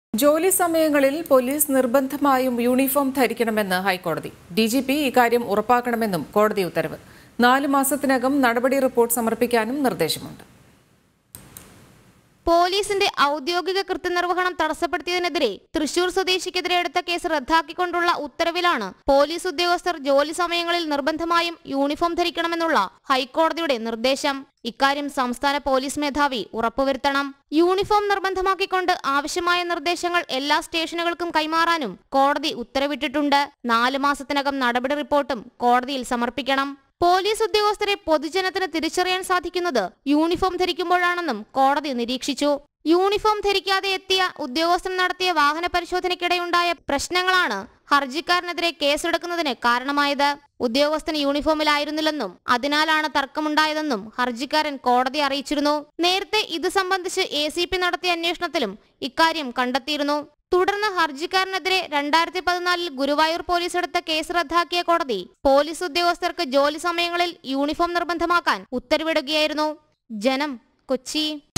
ജോലി സമയങ്ങളിൽ പോലീസ് നിർബന്ധമായും യൂണിഫോം ധരിക്കണമെന്ന് ഹൈക്കോടതി ഡി ജി പി ഇക്കാര്യം ഉറപ്പാക്കണമെന്നും കോടതി ഉത്തരവ് നാല് മാസത്തിനകം നടപടി റിപ്പോർട്ട് സമർപ്പിക്കാനും നിർദ്ദേശമുണ്ട് പോലീസിന്റെ ഔദ്യോഗിക കൃത്യനിർവഹണം തടസ്സപ്പെടുത്തിയതിനെതിരെ തൃശൂർ സ്വദേശിക്കെതിരെ എടുത്ത കേസ് റദ്ദാക്കിക്കൊണ്ടുള്ള ഉത്തരവിലാണ് പോലീസ് ഉദ്യോഗസ്ഥർ ജോലി സമയങ്ങളിൽ നിർബന്ധമായും യൂണിഫോം ധരിക്കണമെന്നുള്ള ഹൈക്കോടതിയുടെ നിർദ്ദേശം ഇക്കാര്യം സംസ്ഥാന പോലീസ് മേധാവി ഉറപ്പുവരുത്തണം യൂണിഫോം നിർബന്ധമാക്കിക്കൊണ്ട് ആവശ്യമായ നിർദ്ദേശങ്ങൾ എല്ലാ സ്റ്റേഷനുകൾക്കും കൈമാറാനും കോടതി ഉത്തരവിട്ടിട്ടുണ്ട് നാല് മാസത്തിനകം നടപടി റിപ്പോർട്ടും കോടതിയിൽ സമർപ്പിക്കണം പോലീസ് ഉദ്യോഗസ്ഥരെ പൊതുജനത്തിന് തിരിച്ചറിയാൻ സാധിക്കുന്നത് യൂണിഫോം ധരിക്കുമ്പോഴാണെന്നും കോടതി നിരീക്ഷിച്ചു യൂണിഫോം ധരിക്കാതെ എത്തിയ ഉദ്യോഗസ്ഥൻ നടത്തിയ വാഹന പരിശോധനയ്ക്കിടെയുണ്ടായ പ്രശ്നങ്ങളാണ് ഹർജിക്കാരനെതിരെ കേസെടുക്കുന്നതിന് കാരണമായത് ഉദ്യോഗസ്ഥൻ യൂണിഫോമിലായിരുന്നില്ലെന്നും അതിനാലാണ് തർക്കമുണ്ടായതെന്നും ഹർജിക്കാരൻ കോടതി അറിയിച്ചിരുന്നു നേരത്തെ ഇത് സംബന്ധിച്ച് എ നടത്തിയ അന്വേഷണത്തിലും ഇക്കാര്യം കണ്ടെത്തിയിരുന്നു തുടർന്ന് ഹർജിക്കാരനെതിരെ രണ്ടായിരത്തി പതിനാലിൽ ഗുരുവായൂർ പോലീസ് എടുത്ത കേസ് റദ്ദാക്കിയ കോടതി പോലീസ് ഉദ്യോഗസ്ഥർക്ക് ജോലി സമയങ്ങളിൽ യൂണിഫോം നിർബന്ധമാക്കാൻ ഉത്തരവിടുകയായിരുന്നു ജനം കൊച്ചി